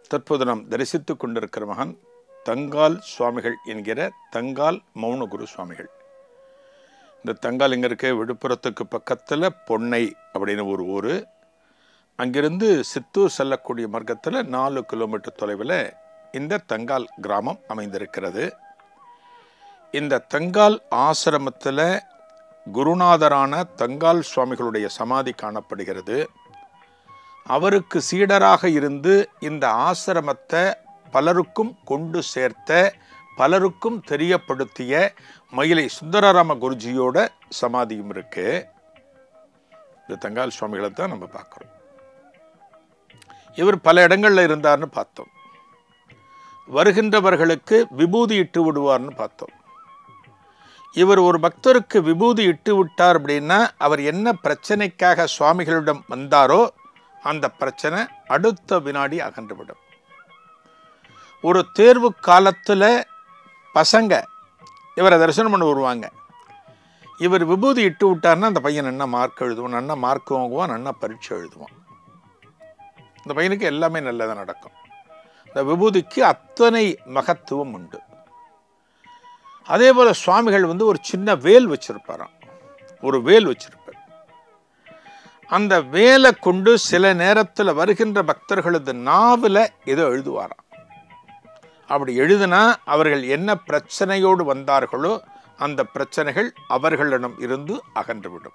தற்போது நாம் தரிசித்துக் கொண்டிருக்கிற மகான் தங்கால் சுவாமிகள் என்கிற தங்கால் மௌனகுரு சுவாமிகள் இந்த தங்கால் எங்கே இருக்கு விழுப்புரத்துக்கு பக்கத்தில் பொன்னை அப்படின்னு ஒரு ஊர் அங்கிருந்து சித்தூர் செல்லக்கூடிய மார்க்கத்தில் நாலு கிலோமீட்டர் தொலைவில் இந்த தங்கால் கிராமம் அமைந்திருக்கிறது இந்த தங்கால் ஆசிரமத்தில் குருநாதரான தங்கால் சுவாமிகளுடைய சமாதி காணப்படுகிறது அவருக்கு சீடராக இருந்து இந்த ஆசிரமத்தை பலருக்கும் கொண்டு சேர்த்த பலருக்கும் தெரியப்படுத்திய மயிலை சுந்தரராம குருஜியோட சமாதியும் இருக்கு இந்த தங்கால் சுவாமிகளை தான் நம்ம பார்க்குறோம் இவர் பல இடங்கள்ல இருந்தார்னு பார்த்தோம் வருகின்றவர்களுக்கு விபூதி இட்டு விடுவார்னு பார்த்தோம் இவர் ஒரு பக்தருக்கு விபூதி இட்டு விட்டார் அப்படின்னா அவர் என்ன பிரச்சனைக்காக சுவாமிகளிடம் வந்தாரோ அந்த பிரச்சனை அடுத்த வினாடி அகன்றுவிடும் ஒரு தேர்வு காலத்தில் பசங்க இவரை தரிசனம் பண்ண வருவாங்க இவர் விபூதி இட்டு விட்டார்னா அந்த பையன் என்ன மார்க் எழுதுவான் நன்னா மார்க் வாங்குவான் நன்னா பரீட்சை எழுதுவான் இந்த பையனுக்கு எல்லாமே நல்லதாக நடக்கும் இந்த விபூதிக்கு அத்தனை மகத்துவம் உண்டு அதே போல் சுவாமிகள் வந்து ஒரு சின்ன வேல் வச்சிருப்பாராம் ஒரு வேல் வச்சிருப்பார் அந்த வேலை கொண்டு சில நேரத்தில் வருகின்ற பக்தர்களது நாவில் ஏதோ எழுதுவாராம் அப்படி எழுதினா அவர்கள் என்ன பிரச்சனையோடு வந்தார்களோ அந்த பிரச்சனைகள் அவர்களிடம் இருந்து அகன்றுவிடும்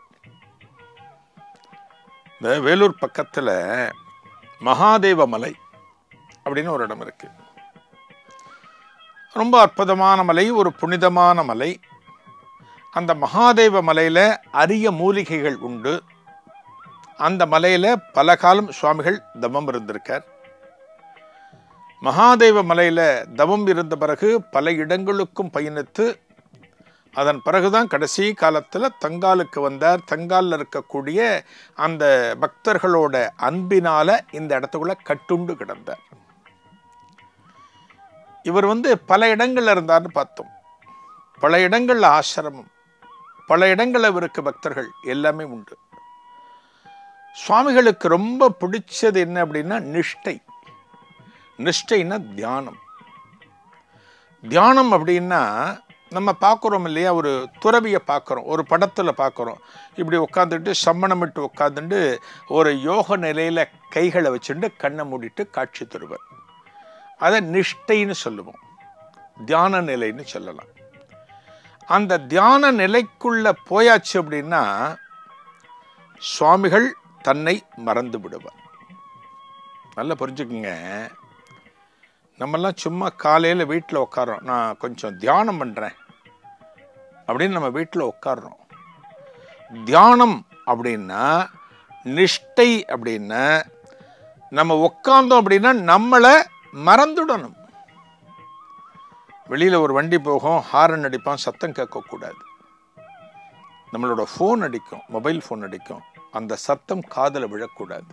இந்த வேலூர் பக்கத்தில் மகாதேவ மலை அப்படின்னு ஒரு இடம் இருக்கு ரொம்ப அற்புதமான மலை ஒரு புனிதமான மலை அந்த மகாதேவ மலையில் அரிய மூலிகைகள் உண்டு அந்த மலையில் பல காலம் சுவாமிகள் தவம் இருந்திருக்கார் மகாதேவ மலையில் தவம் இருந்த பிறகு பல இடங்களுக்கும் பயணித்து அதன் பிறகுதான் கடைசி காலத்தில் தங்காலுக்கு வந்தார் தங்காலில் இருக்கக்கூடிய அந்த பக்தர்களோட அன்பினால இந்த இடத்துக்குள்ள கட்டுண்டு கிடந்தார் இவர் வந்து பல இடங்கள்ல இருந்தார்னு பார்த்தோம் பல இடங்கள்ல ஆசிரமம் பல இடங்கள்ல இவருக்கு பக்தர்கள் எல்லாமே உண்டு சுவாமிகளுக்கு ரொம்ப பிடிச்சது என்ன அப்படின்னா நிஷ்டை நிஷ்டைன்னா தியானம் தியானம் அப்படின்னா நம்ம பார்க்குறோம் இல்லையா ஒரு துறவியை பார்க்குறோம் ஒரு படத்தில் பார்க்குறோம் இப்படி உட்காந்துட்டு சம்மணமிட்டு உட்காந்துட்டு ஒரு யோக நிலையில் கைகளை வச்சுட்டு கண்ணை மூடிட்டு காட்சி தருவர் அதை நிஷ்டைன்னு சொல்லுவோம் தியான நிலைன்னு சொல்லலாம் அந்த தியான நிலைக்குள்ள போயாச்சு அப்படின்னா சுவாமிகள் தன்னை மறந்து விடுவார் நல்லா புரிஞ்சுக்குங்க நம்மெல்லாம் சும்மா காலையில் வீட்டில் உட்காரோம் நான் கொஞ்சம் தியானம் பண்ணுறேன் அப்படின்னு நம்ம வீட்டில் உட்காடுறோம் தியானம் அப்படின்னா நிஷ்டை அப்படின்னா நம்ம உட்காந்தோம் அப்படின்னா நம்மளை மறந்துடணும் வெளியில் ஒரு வண்டி போகும் ஹாரன் அடிப்பான் சத்தம் கேட்கக்கூடாது நம்மளோட ஃபோன் அடிக்கும் மொபைல் ஃபோன் அடிக்கும் அந்த சத்தம் காதில் விழக்கூடாது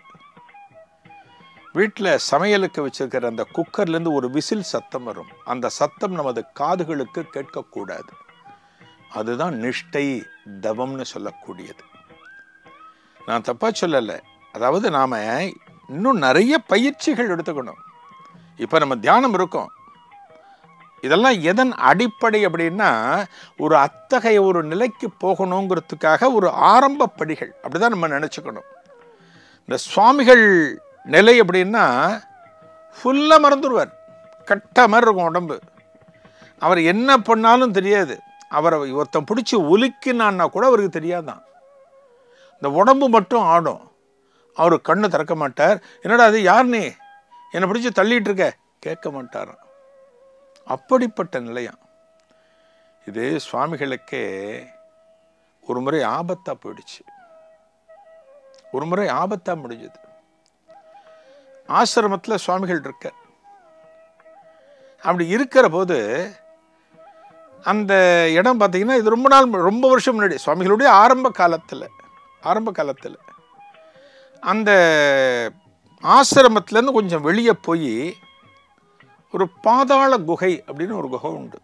வீட்டில் சமையலுக்கு வச்சிருக்கிற அந்த குக்கர்லேருந்து ஒரு விசில் சத்தம் வரும் அந்த சத்தம் நமது காதுகளுக்கு கேட்கக்கூடாது அதுதான் நிஷ்டை தவம்னு சொல்லக்கூடியது நான் தப்பாக சொல்லலை அதாவது நாம் இன்னும் நிறைய பயிற்சிகள் எடுத்துக்கணும் இப்போ நம்ம தியானம் இருக்கோம் இதெல்லாம் எதன் அடிப்படை அப்படின்னா ஒரு அத்தகைய ஒரு நிலைக்கு போகணுங்கிறதுக்காக ஒரு ஆரம்ப படிகள் அப்படிதான் நம்ம நினச்சிக்கணும் இந்த சுவாமிகள் நிலை அப்படின்னா ஃபுல்லாக மறந்துடுவார் கட்ட மாதிரி இருக்கும் உடம்பு அவர் என்ன பண்ணாலும் தெரியாது அவரை ஒருத்தன் பிடிச்சி ஒலிக்கினான்னா கூட அவருக்கு தெரியாதான் இந்த உடம்பு மட்டும் ஆடும் அவர் கண்ணு திறக்க மாட்டார் என்னடா அது யார் நீ என்னை பிடிச்சி தள்ளிட்டு இருக்க கேட்க மாட்டாராம் அப்படிப்பட்ட நிலையம் இது சுவாமிகளுக்கே ஒரு முறை ஆபத்தாக போயிடுச்சு ஒரு முறை ஆபத்தாக முடிஞ்சது ஆசிரமத்தில் சுவாமிகள் இருக்க அப்படி இருக்கிற போது அந்த இடம் பார்த்தீங்கன்னா இது ரொம்ப நாள் ரொம்ப வருஷம் முன்னாடி சுவாமிகளுடைய ஆரம்ப காலத்தில் ஆரம்ப காலத்தில் அந்த ஆசிரமத்துலேருந்து கொஞ்சம் வெளியே போய் ஒரு பாதாள குகை அப்படின்னு ஒரு குகை உண்டு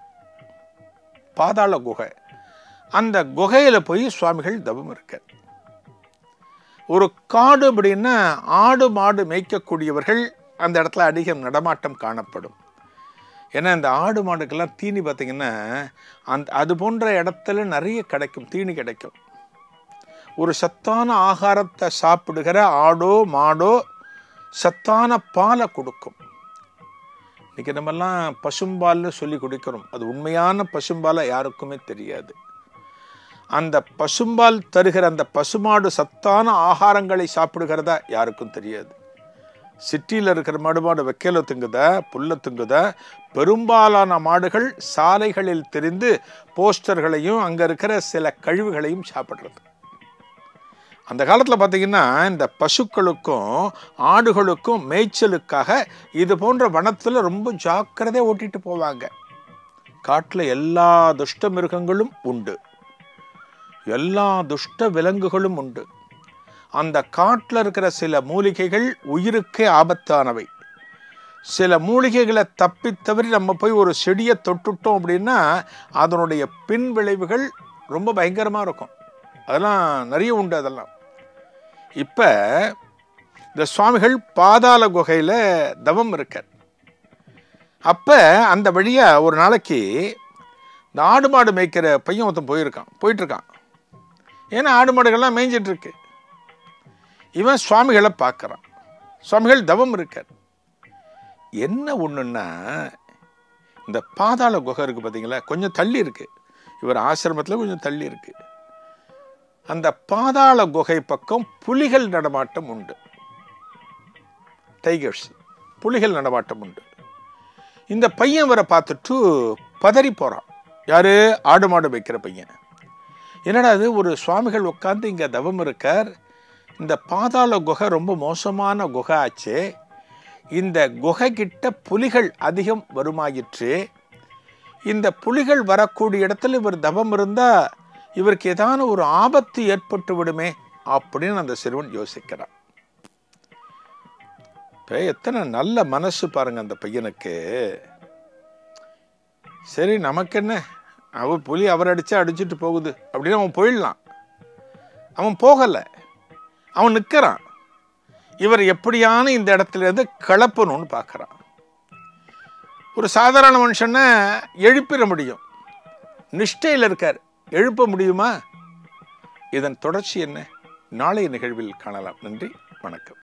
பாதாள குகை அந்த குகையில் போய் சுவாமிகள் தவம் இருக்க ஒரு காடு அப்படின்னா ஆடு மாடு மேய்க்கக்கூடியவர்கள் அந்த இடத்துல அதிக நடமாட்டம் காணப்படும் ஏன்னா இந்த ஆடு மாடுக்கெல்லாம் தீனி பார்த்தீங்கன்னா அந்த அது போன்ற இடத்துல நிறைய கிடைக்கும் தீனி கிடைக்கும் ஒரு சத்தான ஆகாரத்தை சாப்பிடுகிற ஆடோ மாடோ சத்தான பாலை கொடுக்கும் இன்னைக்கு நம்மெல்லாம் பசும்பால்னு சொல்லி குடிக்கிறோம் அது உண்மையான பசும்பாலை யாருக்குமே தெரியாது அந்த பசும்பால் தருகிற அந்த பசுமாடு சத்தான ஆகாரங்களை சாப்பிடுகிறதா யாருக்கும் தெரியாது சிட்டியில் இருக்கிற மாடு மாடு வைக்கல திங்குத புல்ல திங்குத பெரும்பாலான மாடுகள் சாலைகளில் தெரிந்து போஸ்டர்களையும் அங்கே இருக்கிற சில கழிவுகளையும் சாப்பிட்றது அந்த காலத்தில் பார்த்தீங்கன்னா இந்த பசுக்களுக்கும் ஆடுகளுக்கும் மேய்ச்சலுக்காக இது போன்ற வனத்தில் ரொம்ப ஜாக்கிரதை ஓட்டிட்டு போவாங்க காட்டில் எல்லா துஷ்ட மிருகங்களும் உண்டு எல்லா துஷ்ட விலங்குகளும் உண்டு அந்த காட்டில் இருக்கிற சில மூலிகைகள் உயிருக்கே ஆபத்தானவை சில மூலிகைகளை தப்பி தவறி நம்ம போய் ஒரு செடியை தொட்டுட்டோம் அப்படின்னா அதனுடைய பின் விளைவுகள் ரொம்ப பயங்கரமாக இருக்கும் அதெல்லாம் நிறைய உண்டு அதெல்லாம் இப்போ இந்த சுவாமிகள் பாதாள குகையில் தவம் இருக்கார் அப்போ அந்த வழியாக ஒரு நாளைக்கு இந்த ஆடு மாடு மேய்க்கிற பையன் ஒருத்தன் போயிருக்கான் போயிட்டுருக்கான் ஏன்னா ஆடு மாடுகள்லாம் மேய்ஞ்சிட்டு இருக்கு இவன் சுவாமிகளை பார்க்குறான் சுவாமிகள் தவம் இருக்கார் என்ன ஒன்றுன்னா இந்த பாதாள குகை இருக்குது பார்த்தீங்களா கொஞ்சம் தள்ளி இருக்கு இவர் ஆசிரமத்தில் கொஞ்சம் தள்ளி இருக்கு அந்த பாதாள குகை பக்கம் புலிகள் நடமாட்டம் உண்டு டைகர்ஸ் புலிகள் நடமாட்டம் உண்டு இந்த பையன் வர பார்த்துட்டு பதறி போகிறான் யாரு ஆடு மாடு வைக்கிற பையன் என்னடா அது ஒரு சுவாமிகள் உட்காந்து இங்கே தவம் இருக்கார் இந்த பாதாள குகை ரொம்ப மோசமான குகை ஆச்சு இந்த குகை கிட்ட புலிகள் அதிகம் வருமாயிற்று இந்த புலிகள் வரக்கூடிய இடத்துல இவர் தவம் இருந்தா இவருக்கு ஏதான ஒரு ஆபத்து ஏற்பட்டு விடுமே அப்படின்னு அந்த சிறுவன் யோசிக்கிறான் இப்போ எத்தனை நல்ல மனசு பாருங்க அந்த பையனுக்கு சரி நமக்கு என்ன அவ புலி அவர் அடிச்சா அடிச்சுட்டு போகுது அப்படின்னு அவன் போயிடலாம் அவன் போகலை அவன் நிற்கிறான் இவர் எப்படியான இந்த இடத்துல இருந்து கிளப்பணும்னு பார்க்குறான் ஒரு சாதாரண மனுஷனை எழுப்பிட முடியும் நிஷ்டையில் இருக்கார் எழுப்ப முடியுமா இதன் தொடர்ச்சி என்ன நாளைய நிகழ்வில் காணலாம் நன்றி வணக்கம்